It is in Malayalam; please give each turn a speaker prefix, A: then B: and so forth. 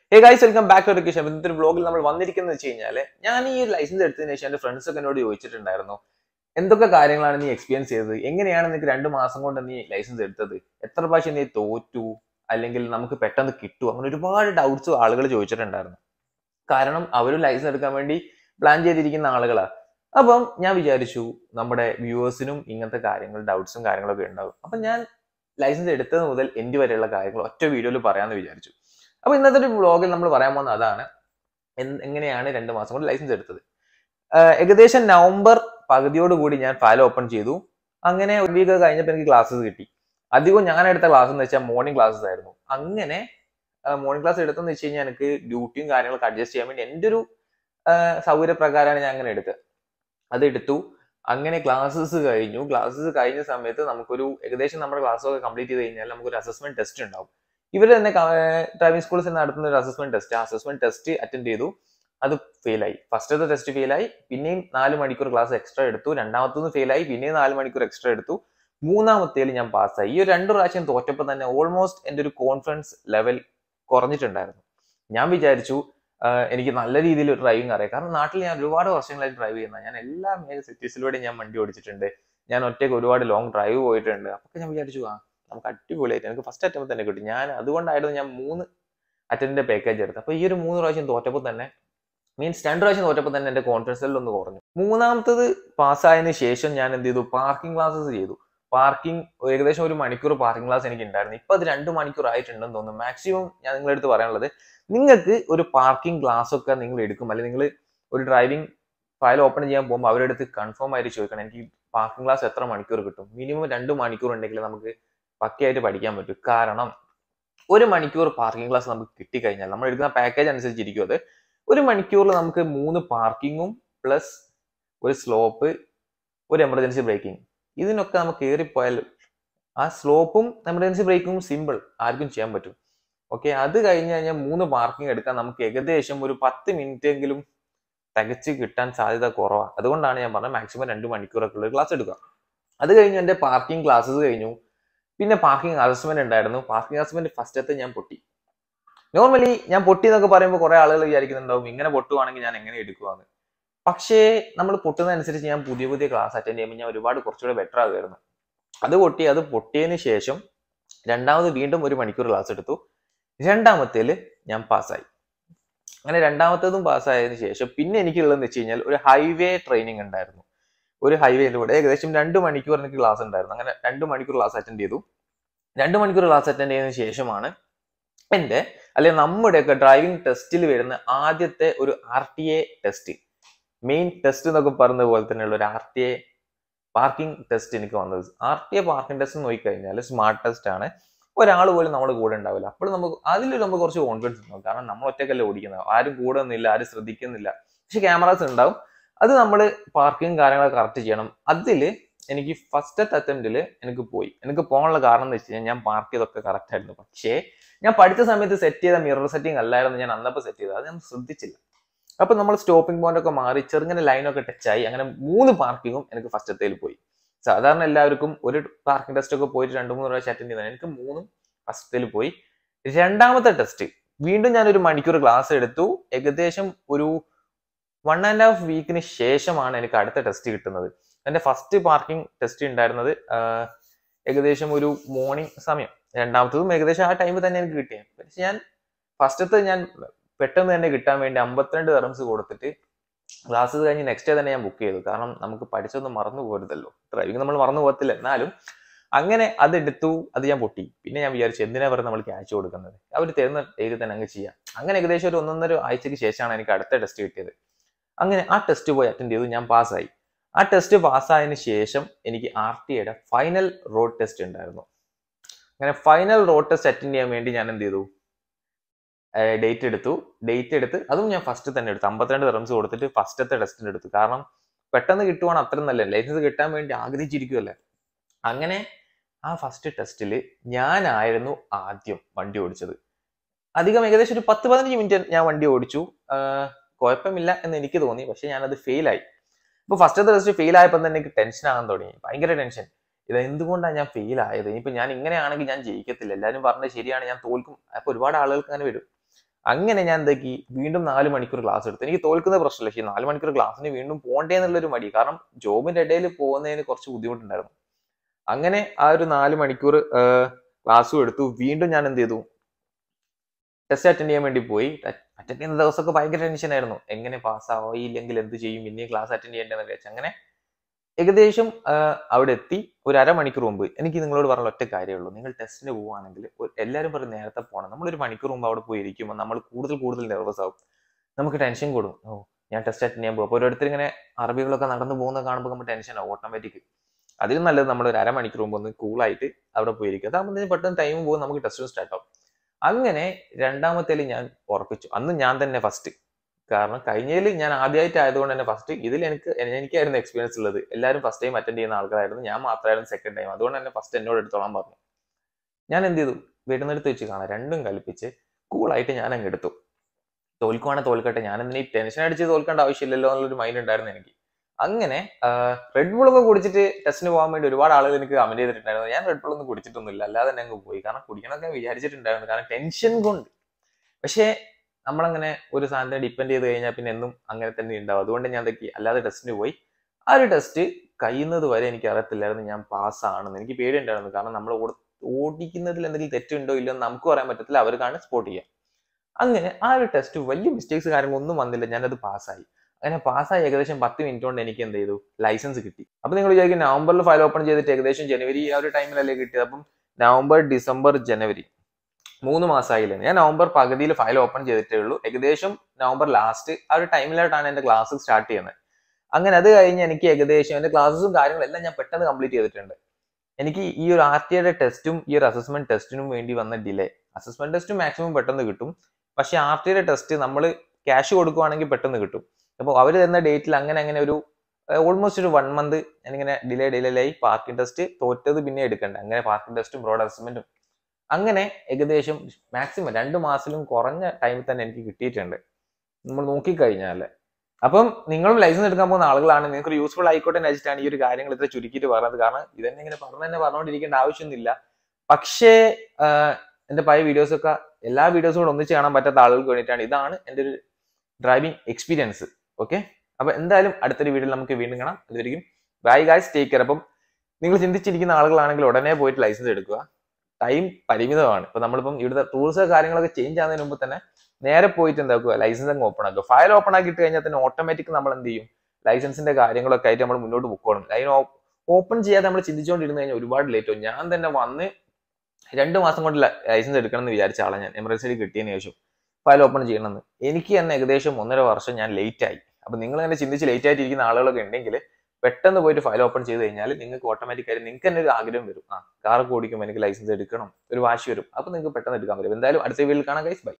A: hey guys welcome back to റിക്കേഷൻ ഇന്നത്തെ വ്ളോഗിൽ നമ്മൾ വന്നിരിക്കുന്നത് വെച്ച് കഴിഞ്ഞാൽ ഞാൻ ഈ ഒരു ലൈസൻസ് എടുത്തതിന് ശേഷം എന്റെ ഫ്രണ്ട്സ് ഒക്കെ എന്നോട് ചോദിച്ചിട്ടുണ്ടായിരുന്നു എന്തൊക്കെ കാര്യങ്ങളാണ് നീ എക്സ്പീരിയൻസ് ചെയ്തത് എങ്ങനെയാണ് നിനക്ക് രണ്ട് മാസം കൊണ്ട് നീ ലൈസൻസ് എടുത്തത് എത്ര പ്രാവശ്യം നീ തോറ്റു അല്ലെങ്കിൽ നമുക്ക് പെട്ടെന്ന് കിട്ടുമോ അങ്ങനെ ഒരുപാട് ഡൗട്ട്സ് ആളുകൾ ചോദിച്ചിട്ടുണ്ടായിരുന്നു കാരണം അവരും ലൈസൻസ് എടുക്കാൻ വേണ്ടി പ്ലാൻ ചെയ്തിരിക്കുന്ന ആളുകളാണ് അപ്പം ഞാൻ വിചാരിച്ചു നമ്മുടെ വ്യൂവേഴ്സിനും ഇങ്ങനത്തെ കാര്യങ്ങൾ ഡൗട്ട്സും കാര്യങ്ങളൊക്കെ ഉണ്ടാവും അപ്പം ഞാൻ ലൈസൻസ് എടുത്തത് മുതൽ എൻഡ് വരെയുള്ള കാര്യങ്ങൾ ഒറ്റ വീഡിയോയിൽ പറയാമെന്ന് വിചാരിച്ചു അപ്പൊ ഇന്നത്തെ ഒരു വ്ളോഗിൽ നമ്മൾ പറയാൻ പോകുന്ന അതാണ് എന്ത്- എങ്ങനെയാണ് രണ്ട് മാസം കൊണ്ട് ലൈസൻസ് എടുത്തത് ആഹ് ഏകദേശം നവംബർ പകുതിയോട് കൂടി ഞാൻ ഫയൽ ഓപ്പൺ ചെയ്തു അങ്ങനെ ഒരു വീക്ക് കഴിഞ്ഞപ്പോൾ എനിക്ക് ക്ലാസ്സസ് കിട്ടി അധികവും ഞാൻ എടുത്ത ക്ലാസ് എന്ന് വെച്ചാൽ മോർണിംഗ് ക്ലാസ്സസ് ആയിരുന്നു അങ്ങനെ മോർണിംഗ് ക്ലാസ് എടുത്തെന്ന് വെച്ച് കഴിഞ്ഞാൽ എനിക്ക് ഡ്യൂട്ടിയും കാര്യങ്ങളൊക്കെ അഡ്ജസ്റ്റ് ചെയ്യാൻ വേണ്ടി എൻ്റെ ഒരു ആഹ് സൗകര്യപ്രകാരമാണ് ഞാൻ അങ്ങനെ എടുത്തത് അത് എടുത്തു അങ്ങനെ ക്ലാസ്സസ് കഴിഞ്ഞു ക്ലാസ്സസ് കഴിഞ്ഞ സമയത്ത് നമുക്കൊരു ഏകദേശം നമ്മുടെ ക്ലാസ് ഒക്കെ കംപ്ലീറ്റ് ചെയ്ത് കഴിഞ്ഞാൽ നമുക്കൊരു അസസ്മെന്റ് ടെസ്റ്റ് ഉണ്ടാവും ഇവർ തന്നെ ഡ്രൈവിംഗ് സ്കൂളിൽ നടത്തുന്ന ഒരു അസസ്മെന്റ് ടെസ്റ്റ് ആ അസസ്മെന്റ് ടെസ്റ്റ് അറ്റൻഡ് ചെയ്തു അത് ഫെയിലായി ഫസ്റ്റത്തെ ടെസ്റ്റ് ഫെയിലായി പിന്നെയും നാല് മണിക്കൂർ ക്ലാസ് എക്സ്ട്രാ എടുത്തു രണ്ടാമത്തത് ഫെയിലായി പിന്നെയും നാല് മണിക്കൂർ എക്സ്ട്രാ എടുത്തു മൂന്നാമത്തേൽ ഞാൻ പാസ്സായി ഈ ഒരു രണ്ട് പ്രാവശ്യം തോറ്റപ്പോൾ തന്നെ ഓൾമോസ്റ്റ് എൻ്റെ ഒരു കോൺഫിഡൻസ് ലെവൽ കുറഞ്ഞിട്ടുണ്ടായിരുന്നു ഞാൻ വിചാരിച്ചു ആഹ് എനിക്ക് നല്ല രീതിയിൽ ഒരു ഡ്രൈവിംഗ് അറിയാം കാരണം നാട്ടിൽ ഞാൻ ഒരുപാട് വർഷങ്ങളായിട്ട് ഡ്രൈവ് ചെയ്യുന്ന ഞാൻ എല്ലാ മേജർ സിറ്റീസിലൂടെ ഞാൻ വണ്ടി ഓടിച്ചിട്ടുണ്ട് ഞാൻ ഒറ്റയ്ക്ക് ഒരുപാട് ലോങ് ഡ്രൈവ് പോയിട്ടുണ്ട് അപ്പൊ ഞാൻ വിചാരിച്ചു ആ നമുക്ക് അടിപൊളിയായിട്ട് എനിക്ക് ഫസ്റ്റ് അറ്റംപ്റ്റ് തന്നെ കിട്ടി ഞാൻ അതുകൊണ്ടായിരുന്നു ഞാൻ മൂന്ന് അറ്റൻഡിന്റെ പാക്കേജ് എടുത്തത് അപ്പൊ ഈ ഒരു മൂന്ന് പ്രാവശ്യം തോറ്റപ്പോൾ തന്നെ മീൻസ് രണ്ട് പ്രാവശ്യം തോറ്റപ്പോൾ തന്നെ എന്റെ കോൺഫിഡൻസ് ലെവൽ ഒന്ന് കുറഞ്ഞു മൂന്നാമത്തത് പാസ്സായതിനു ശേഷം ഞാൻ എന്ത് ചെയ്തു പാർക്കിംഗ് ക്ലാസ്സസ് ചെയ്തു പാർക്കിംഗ് ഏകദേശം ഒരു മണിക്കൂർ പാർക്കിംഗ് ക്ലാസ് എനിക്ക് ഉണ്ടായിരുന്നു ഇപ്പൊ അത് രണ്ട് മണിക്കൂർ ആയിട്ടുണ്ടെന്ന് തോന്നുന്നു മാക്സിമം ഞാൻ നിങ്ങളുടെ അടുത്ത് പറയാനുള്ളത് നിങ്ങൾക്ക് ഒരു പാർക്കിംഗ് ക്ലാസ് ഒക്കെ നിങ്ങൾ എടുക്കും അല്ലെങ്കിൽ നിങ്ങൾ ഒരു ഡ്രൈവിംഗ് ഫയൽ ഓപ്പൺ ചെയ്യാൻ പോകുമ്പോൾ അവരുടെ അടുത്ത് കൺഫേം ആയിട്ട് ചോദിക്കണം എനിക്ക് പാർക്കിംഗ് ക്ലാസ് എത്ര മണിക്കൂർ കിട്ടും മിനിമം രണ്ട് മണിക്കൂർ ഉണ്ടെങ്കിൽ നമുക്ക് പക്കയായിട്ട് പഠിക്കാൻ പറ്റും കാരണം ഒരു മണിക്കൂർ പാർക്കിംഗ് ക്ലാസ് നമുക്ക് കിട്ടിക്കഴിഞ്ഞാൽ നമ്മൾ എടുക്കുന്ന പാക്കേജ് അനുസരിച്ചിരിക്കും അത് ഒരു മണിക്കൂറിൽ നമുക്ക് മൂന്ന് പാർക്കിങ്ങും പ്ലസ് ഒരു സ്ലോപ്പ് ഒരു എമർജൻസി ബ്രേക്കിംഗ് ഇതിനൊക്കെ നമുക്ക് കയറിപ്പോയാൽ ആ സ്ലോപ്പും എമർജൻസി ബ്രേക്കിങ്ങും സിമ്പിൾ ആർക്കും ചെയ്യാൻ പറ്റും ഓക്കെ അത് കഴിഞ്ഞ് കഴിഞ്ഞാൽ മൂന്ന് പാർക്കിംഗ് എടുക്കാൻ നമുക്ക് ഏകദേശം ഒരു പത്ത് മിനിറ്റ് എങ്കിലും തികച്ച് കിട്ടാൻ സാധ്യത കുറവാണ് അതുകൊണ്ടാണ് ഞാൻ പറഞ്ഞത് മാക്സിമം രണ്ട് മണിക്കൂറൊക്കെ ഉള്ള ക്ലാസ് എടുക്കുക അത് കഴിഞ്ഞ് എൻ്റെ പാർക്കിംഗ് ക്ലാസ്സസ് കഴിഞ്ഞു പിന്നെ പാർക്കിംഗ് അസസ്മെന്റ് ഉണ്ടായിരുന്നു പാർക്കിംഗ് അസസ്മെന്റ് ഫസ്റ്റത്തെ ഞാൻ പൊട്ടി നോർമലി ഞാൻ പൊട്ടി എന്നൊക്കെ പറയുമ്പോൾ കുറെ ആളുകൾ വിചാരിക്കുന്നുണ്ടാവും ഇങ്ങനെ പൊട്ടുവാണെങ്കിൽ ഞാൻ എങ്ങനെ എടുക്കുവാന്ന് പക്ഷേ നമ്മൾ പൊട്ടുന്നതനുസരിച്ച് ഞാൻ പുതിയ പുതിയ ക്ലാസ് അറ്റൻഡ് ചെയ്യുമ്പോൾ ഞാൻ ഒരുപാട് കുറച്ചുകൂടെ ബെറ്റർ ആകുമായിരുന്നു അത് പൊട്ടി അത് പൊട്ടിയതിന് ശേഷം രണ്ടാമത് വീണ്ടും ഒരു മണിക്കൂർ ക്ലാസ് എടുത്തു രണ്ടാമത്തേല് ഞാൻ പാസ്സായി അങ്ങനെ രണ്ടാമത്തേതും പാസ്സായതിനു ശേഷം പിന്നെ എനിക്കുള്ളതെന്ന് വെച്ച് കഴിഞ്ഞാൽ ഒരു ഹൈവേ ട്രെയിനിങ് ഉണ്ടായിരുന്നു ഒരു ഹൈവേയിലൂടെ ഏകദേശം രണ്ട് മണിക്കൂർ എനിക്ക് ക്ലാസ് ഉണ്ടായിരുന്നു അങ്ങനെ രണ്ട് മണിക്കൂർ ക്ലാസ് അറ്റൻഡ് ചെയ്തു രണ്ട് മണിക്കൂർ ക്ലാസ് അറ്റൻഡ് ചെയ്തതിനു ശേഷമാണ് എൻ്റെ അല്ലെങ്കിൽ നമ്മുടെയൊക്കെ ഡ്രൈവിംഗ് ടെസ്റ്റിൽ വരുന്ന ആദ്യത്തെ ഒരു R T A test main test എന്നൊക്കെ പറയുന്ന പോലെ തന്നെയുള്ള ഒരു R T A parking test എനിക്ക് വന്നത് R T A parking test നോക്കിക്കഴിഞ്ഞാൽ സ്മാർട്ട് ടെസ്റ്റ് ആണ് ഒരാൾ പോലും നമ്മുടെ കൂടെ ഉണ്ടാവില്ല അപ്പോൾ നമുക്ക് അതിൽ നമുക്ക് കുറച്ച് കോൺഫിഡൻസ് ഉണ്ടാവും കാരണം നമ്മൾ ഒറ്റക്കല്ലേ ഓടിക്കുന്നത് ആരും കൂടെ ഒന്നുമില്ല ആരും ശ്രദ്ധിക്കുന്നില്ല പക്ഷെ ക്യാമറാസ് ഉണ്ടാവും അത് നമ്മൾ പാർക്കിംഗ് കാര്യങ്ങളൊക്കെ കറക്റ്റ് ചെയ്യണം അതിൽ എനിക്ക് ഫസ്റ്റത്തെ അറ്റംപ്റ്റിൽ എനിക്ക് പോയി എനിക്ക് പോകാനുള്ള കാരണം എന്ന് വെച്ച് കഴിഞ്ഞാൽ ഞാൻ പാർക്ക് ചെയ്തൊക്കെ കറക്റ്റ് ആയിരുന്നു പക്ഷേ ഞാൻ പഠിച്ച സമയത്ത് സെറ്റ് ചെയ്ത മിറർ സെറ്റിംഗ് അല്ലായിരുന്നു ഞാൻ അന്നപ്പോൾ സെറ്റ് ചെയ്തത് അത് ഞാൻ ശ്രദ്ധിച്ചില്ല അപ്പൊ നമ്മൾ സ്റ്റോപ്പിംഗ് പോയിന്റ് ഒക്കെ മാറി ചെറുങ്ങനെ ലൈനൊക്കെ ടച്ചായി അങ്ങനെ മൂന്ന് പാർക്കിങ്ങും എനിക്ക് ഫസ്റ്റത്തേൽ പോയി സാധാരണ എല്ലാവർക്കും ഒരു പാർക്കിംഗ് ടെസ്റ്റ് ഒക്കെ പോയിട്ട് രണ്ട് മൂന്ന് പ്രാവശ്യം അറ്റൻഡ് ചെയ്താൽ എനിക്ക് മൂന്നും ഫസ്റ്റത്തേൽ പോയി രണ്ടാമത്തെ ടെസ്റ്റ് വീണ്ടും ഞാൻ ഒരു മണിക്കൂർ ക്ലാസ് എടുത്തു ഏകദേശം ഒരു വൺ ആൻഡ് ഹാഫ് വീക്കിന് ശേഷമാണ് എനിക്ക് അടുത്ത ടെസ്റ്റ് കിട്ടുന്നത് എന്റെ ഫസ്റ്റ് പാർക്കിംഗ് ടെസ്റ്റ് ഉണ്ടായിരുന്നത് ആഹ്, ഏകദേശം ഒരു മോർണിംഗ് സമയം രണ്ടാമത്തതും ഏകദേശം ആ ടൈമിൽ തന്നെ എനിക്ക് കിട്ടിയത് പക്ഷെ ഞാൻ ഫസ്റ്റത്തെ ഞാൻ പെട്ടെന്ന് തന്നെ കിട്ടാൻ വേണ്ടി അമ്പത്തിരണ്ട് തെറംസ് കൊടുത്തിട്ട് ക്ലാസ് കഴിഞ്ഞ് നെക്സ്റ്റ് ഡേ തന്നെ ഞാൻ ബുക്ക് ചെയ്തു കാരണം നമുക്ക് പഠിച്ചൊന്നും മറന്നു പോകരുതല്ലോ ഡ്രൈവിംഗ് നമ്മൾ മറന്നു പോകത്തില്ല എന്നാലും അങ്ങനെ അത് എടുത്തു അത് ഞാൻ പൊട്ടി പിന്നെ ഞാൻ വിചാരിച്ചു എന്തിനാ പറഞ്ഞ് നമ്മൾ ക്യാച്ച് കൊടുക്കുന്നത് അവർ തരുന്ന ഡേറ്റ് തന്നെ അങ്ങ് ചെയ്യാം അങ്ങനെ ഏകദേശം ഒരു ഒന്നൊന്നര ആഴ്ചയ്ക്ക് ശേഷമാണ് എനിക്ക് അടുത്ത ടെസ്റ്റ് കിട്ടിയത് അങ്ങനെ ആ ടെസ്റ്റ് പോയി അറ്റൻഡ് ചെയ്തു ഞാൻ പാസ്സായി ആ ടെസ്റ്റ് പാസ്സായതിനു ശേഷം എനിക്ക് ആർ ടി ഐയുടെ ഫൈനൽ റോഡ് ടെസ്റ്റ് ഉണ്ടായിരുന്നു അങ്ങനെ ഫൈനൽ റോഡ് ടെസ്റ്റ് അറ്റൻഡ് ചെയ്യാൻ വേണ്ടി ഞാൻ എന്ത് ചെയ്തു ഡേറ്റ് എടുത്തു ഡേറ്റ് എടുത്ത് അതും ഞാൻ ഫസ്റ്റ് തന്നെ എടുത്തു അമ്പത്തിരണ്ട് റംസ് കൊടുത്തിട്ട് ഫസ്റ്റത്തെ ടെസ്റ്റിന് എടുത്തു കാരണം പെട്ടെന്ന് കിട്ടുവാണ് അത്ര നല്ല ലൈസൻസ് കിട്ടാൻ വേണ്ടി ആഗ്രഹിച്ചിരിക്കുമല്ലേ അങ്ങനെ ആ ഫസ്റ്റ് ടെസ്റ്റിൽ ഞാനായിരുന്നു ആദ്യം വണ്ടി ഓടിച്ചത് അധികം ഏകദേശം ഒരു പത്ത് പതിനഞ്ച് മിനിറ്റ് ഞാൻ വണ്ടി ഓടിച്ചു ആഹ് കുഴപ്പമില്ല എന്ന് എനിക്ക് തോന്നി പക്ഷെ ഞാനത് ഫെയിലായി ഇപ്പൊ ഫസ്റ്റത്തെ ടെസ്റ്റ് ഫെയിൽ ആയപ്പോൾ തന്നെ എനിക്ക് ടെൻഷൻ ആകാൻ തുടങ്ങി ഭയങ്കര ടെൻഷൻ ഇത് എന്തുകൊണ്ടാണ് ഞാൻ ഫെയിൽ ആയത് ഇനിയിപ്പോ ഞാൻ ഇങ്ങനെയാണെങ്കിൽ ഞാൻ ജയിക്കത്തില്ല എല്ലാവരും പറഞ്ഞത് ശരിയാണ് ഞാൻ തോൽക്കും അപ്പൊ ഒരുപാട് ആളുകൾക്ക് അങ്ങനെ വരും അങ്ങനെ ഞാൻ എന്താക്കി വീണ്ടും നാല് മണിക്കൂർ ക്ലാസ് എടുത്തു എനിക്ക് തോൽക്കുന്ന പ്രശ്നമില്ല പക്ഷേ നാല് മണിക്കൂർ ക്ലാസ്സിന് വീണ്ടും പോകണ്ടേ എന്നുള്ളൊരു മടി കാരണം ജോബിന്റെ ഇടയിൽ പോകുന്നതിന് കുറച്ച് ബുദ്ധിമുട്ടുണ്ടായിരുന്നു അങ്ങനെ ആ ഒരു നാല് മണിക്കൂർ ക്ലാസ്സും എടുത്തു വീണ്ടും ഞാൻ എന്ത് ചെയ്തു ടെസ്റ്റ് അറ്റൻഡ് ചെയ്യാൻ വേണ്ടി പോയി അറ്റൻഡ് ചെയ്യുന്ന ദിവസമൊക്കെ ഭയങ്കര ടെൻഷൻ ആയിരുന്നു എങ്ങനെ പാസ്സായില്ലെങ്കിൽ എന്ത് ചെയ്യും ഇനി ക്ലാസ് അറ്റൻഡ് ചെയ്യേണ്ടതെന്ന് വെച്ചാൽ അങ്ങനെ ഏകദേശം ആ, അവിടെ എത്തി ഒരു അരമണിക്കൂർ മുമ്പ് എനിക്ക് നിങ്ങളോട് പറഞ്ഞ ഒറ്റ കാര്യമുള്ളൂ നിങ്ങൾ ടെസ്റ്റിന് പോവുകയാണെങ്കിൽ ഒരു- എല്ലാവരും പറയും നേരത്തെ പോകണം നമ്മളൊരു മണിക്കൂർ മുമ്പ് അവിടെ പോയി ഇരിക്കുമ്പോൾ നമ്മൾ കൂടുതൽ കൂടുതൽ നെർവസ് ആവും നമുക്ക് ടെൻഷൻ കൂടും ഓ ഞാൻ ടെസ്റ്റ് അറ്റൻഡ് ചെയ്യാൻ പോകും അപ്പോൾ ഓരോരുത്തർ ഇങ്ങനെ അറബികളൊക്കെ നടന്നു പോകുന്നത് കാണുമ്പോൾ നമുക്ക് ടെൻഷൻ ആവും ഓട്ടോമാറ്റിക് അതിലും നല്ലത് നമ്മൾ ഒരു അരമണിക്കൂർ മുമ്പ് ഒന്ന് കൂളായിട്ട് അവിടെ പോയിരിക്കും അതാകുമ്പോൾ പെട്ടെന്ന് ടൈം പോകും നമുക്ക് ടെസ്റ്റും സ്റ്റാർട്ട് ആവും അങ്ങനെ രണ്ടാമത്തേൽ ഞാൻ ഉറപ്പിച്ചു അന്ന് ഞാൻ തന്നെ ഫസ്റ്റ് കാരണം കഴിഞ്ഞതിൽ ഞാൻ ആദ്യമായിട്ട് ആയതുകൊണ്ട് തന്നെ ഫസ്റ്റ് ഇതിൽ എനിക്ക് എനിക്കായിരുന്നു എക്സ്പീരിയൻസ് ഉള്ളത് എല്ലാവരും ഫസ്റ്റ് ടൈം അറ്റൻഡ് ചെയ്യുന്ന ആൾക്കാരായിരുന്നു ഞാൻ മാത്രമായിരുന്നു സെക്കൻഡ് ടൈം അതുകൊണ്ട് തന്നെ ഫസ്റ്റ് എന്നോട് എടുത്തോളാൻ പറഞ്ഞു ഞാൻ എന്ത് ചെയ്തു വരുന്നിടത്ത് വെച്ച് കാണാം രണ്ടും കൽപ്പിച്ച് കൂളായിട്ട് ഞാൻ അങ്ങ് എടുത്തു തോൽക്കുവാണെങ്കിൽ തോൽക്കട്ടെ ഞാൻ എന്തിനാ ഈ ടെൻഷൻ അടിച്ച് തോൽക്കേണ്ട ആവശ്യമില്ലല്ലോ എന്നുള്ളൊരു മൈൻഡ് ഉണ്ടായിരുന്നു എനിക്ക് അങ്ങനെ റെഡ് ബുൾ ഒക്കെ കുടിച്ചിട്ട് ടെസ്റ്റിന് പോകാൻ വേണ്ടി ഒരുപാട് ആളുകൾ എനിക്ക് കമന്റ് ചെയ്തിട്ടുണ്ടായിരുന്നു ഞാൻ റെഡ് ബുൾ ഒന്നും കുടിച്ചിട്ടൊന്നുമില്ല അല്ലാതെ തന്നെ അങ്ങ് പോയി കാരണം കുടിക്കണമൊക്കെ വിചാരിച്ചിട്ടുണ്ടായിരുന്നു കാരണം ടെൻഷൻ കൊണ്ട് പക്ഷേ നമ്മളങ്ങനെ ഒരു സാധനത്തെ ഡിപ്പെൻഡ് ചെയ്ത് കഴിഞ്ഞാൽ പിന്നെ എന്നും അങ്ങനെ തന്നെ ഉണ്ടാവും അതുകൊണ്ട് ഞാൻ എന്തൊക്കെ അല്ലാതെ ടെസ്റ്റിന് പോയി ആ ഒരു ടെസ്റ്റ് കഴിയുന്നത് വരെ എനിക്ക് അറിയത്തില്ലായിരുന്നു ഞാൻ പാസ്സാണെന്ന് എനിക്ക് പേടിയുണ്ടായിരുന്നു കാരണം നമ്മൾ ഓടിക്കുന്നതിൽ എന്തെങ്കിലും തെറ്റുണ്ടോ ഇല്ലയോ എന്ന് നമുക്ക് പറയാൻ പറ്റത്തില്ല അവർക്കാണ് സ്പോട്ട് ചെയ്യുക അങ്ങനെ ആ ഒരു ടെസ്റ്റ് വലിയ മിസ്റ്റേക്സ് കാര്യങ്ങളൊന്നും വന്നില്ല ഞാനത് പാസ്സായി അങ്ങനെ പാസ്സായി ഏകദേശം പത്ത് മിനിറ്റ് കൊണ്ട് എനിക്ക് എന്ത് ചെയ്തു ലൈസൻസ് കിട്ടി അപ്പൊ നിങ്ങൾ വിചാരിക്കും നവംബറിൽ ഫയൽ ഓപ്പൺ ചെയ്തിട്ട് ഏകദേശം ജനുവരി ആ ഒരു ടൈമിലല്ലേ കിട്ടിയത് അപ്പം നവംബർ ഡിസംബർ ജനുവരി മൂന്ന് മാസമായില്ലേ ഞാൻ നവംബർ പകുതിയിൽ ഫയൽ ഓപ്പൺ ചെയ്തിട്ടേ ഉള്ളൂ ഏകദേശം നവംബർ ലാസ്റ്റ് ആ ഒരു ടൈമിലായിട്ടാണ് എന്റെ ക്ലാസ് സ്റ്റാർട്ട് ചെയ്യുന്നത് അങ്ങനെ അത് കഴിഞ്ഞ് എനിക്ക് ഏകദേശം എന്റെ ക്ലാസ്സും കാര്യങ്ങളും എല്ലാം ഞാൻ പെട്ടെന്ന് കംപ്ലീറ്റ് ചെയ്തിട്ടുണ്ട് എനിക്ക് ഈ ഒരു ആർ ടി ഐയുടെ ടെസ്റ്റും ഈ ഒരു അസസ്മെന്റ് ടെസ്റ്റിനും വേണ്ടി വന്ന ഡിലേ അസസ്മെന്റ് ടെസ്റ്റ് മാക്സിമം പെട്ടെന്ന് കിട്ടും പക്ഷെ ആർ ടി ഐയുടെ ടെസ്റ്റ് നമ്മൾ ക്യാഷ് കൊടുക്കുവാണെങ്കിൽ പെട്ടെന്ന് കിട്ടും അപ്പോൾ അവർ തരുന്ന ഡേറ്റിൽ അങ്ങനെ അങ്ങനെ ഒരു ഓൾമോസ്റ്റ് ഒരു വൺ മന്ത് ഞാനിങ്ങനെ ഡിലേ ഡിലേ ആയി പാർക്കിംഗ് ടെസ്റ്റ് തോറ്റത് പിന്നെ എടുക്കണ്ട അങ്ങനെ പാർക്കിംഗ് ടെസ്റ്റും ബ്രോഡ് അസസ്മെന്റും അങ്ങനെ ഏകദേശം മാക്സിമം രണ്ട് മാസത്തിലും കുറഞ്ഞ ടൈമിൽ തന്നെ എനിക്ക് കിട്ടിയിട്ടുണ്ട് നമ്മൾ നോക്കിക്കഴിഞ്ഞാൽ അപ്പം നിങ്ങളും ലൈസൻസ് എടുക്കാൻ പോകുന്ന ആളുകളാണ് നിങ്ങൾക്ക് യൂസ്ഫുൾ ആയിക്കോട്ടെ എന്ന് വെച്ചിട്ടാണ് ഈ ഒരു കാര്യങ്ങൾ ഇത്ര ചുരുക്കിയിട്ട് പറഞ്ഞത് കാരണം ഇതന്നെ ഇങ്ങനെ പറഞ്ഞു തന്നെ പറഞ്ഞുകൊണ്ടിരിക്കേണ്ട ആവശ്യമൊന്നുമില്ല പക്ഷേ ആഹ്, എന്റെ പഴയ വീഡിയോസ് ഒക്കെ എല്ലാ വീഡിയോസും കൂടെ ഒന്നിച്ച് കാണാൻ പറ്റാത്ത ആളുകൾക്ക് വേണ്ടിയിട്ടാണ് ഇതാണ് എൻ്റെ ഒരു ഡ്രൈവിംഗ് എക്സ്പീരിയൻസ് ഓക്കെ അപ്പൊ എന്തായാലും അടുത്തൊരു വീഡിയോയിൽ നമുക്ക് വീണ്ടും കാണാം അതുവരെയും ബൈ ഗായ്സ് ടേക്ക് കെയർ അപ്പം നിങ്ങൾ ചിന്തിച്ചിരിക്കുന്ന ആളുകളാണെങ്കിൽ ഉടനെ പോയിട്ട് ലൈസൻസ് എടുക്കുക ടൈം പരിമിതമാണ് ഇപ്പൊ നമ്മളിപ്പം ഇവിടുത്തെ റൂൾസ് കാര്യങ്ങളൊക്കെ ചേഞ്ച് ആകുന്നതിന് മുമ്പ് തന്നെ നേരെ പോയിട്ട് എന്താക്കുക ലൈസൻസ് അങ്ങ് ഓപ്പൺ ആക്കുക ഫയൽ ഓപ്പൺ ആക്കിയിട്ട് കഴിഞ്ഞാൽ തന്നെ ഓട്ടോമാറ്റിക് നമ്മൾ എന്ത് ചെയ്യും ലൈസൻസിന്റെ കാര്യങ്ങളൊക്കെ ആയിട്ട് നമ്മൾ മുന്നോട്ട് പൊക്കോളും ലൈൻ ഓപ്പൺ ചെയ്യാതെ നമ്മൾ ചിന്തിച്ചുകൊണ്ടിരുന്ന് കഴിഞ്ഞാൽ ഒരുപാട് ലേറ്റ് ആവും ഞാൻ തന്നെ വന്ന് രണ്ട് മാസം കൊണ്ട് ലൈസൻസ് എടുക്കണം എന്ന് വിചാരിച്ച ആളാണ് ഞാൻ എമർജൻസി കിട്ടിയതിന് ശേഷം ഫയൽ ഓപ്പൺ ചെയ്യണമെന്ന് എനിക്ക് തന്നെ ഏകദേശം ഒന്നര വർഷം ഞാൻ ലേറ്റ് ആയി അപ്പൊ നിങ്ങൾ തന്നെ ചിന്തിച്ച് ലേറ്റ് ആയിട്ടിരിക്കുന്ന ആളുകളൊക്കെ ഉണ്ടെങ്കിൽ പെട്ടെന്ന് പോയിട്ട് ഫയൽ ഓപ്പൺ ചെയ്ത് കഴിഞ്ഞാൽ നിങ്ങൾക്ക് ഓട്ടോമാറ്റിക്കായി നിങ്ങൾക്ക് തന്നെ ഒരു ആഗ്രഹം വരും ആ കാർ ഓടിക്കുമ്പോൾ എനിക്ക് ലൈസൻസ് എടുക്കണം ഒരു വാശി വരും അപ്പൊ നിങ്ങൾക്ക് പെട്ടെന്ന് എടുക്കാൻ പറ്റും എന്തായാലും അടുത്ത വീട്ടിൽ കാണാം ഗൈസ് ബൈ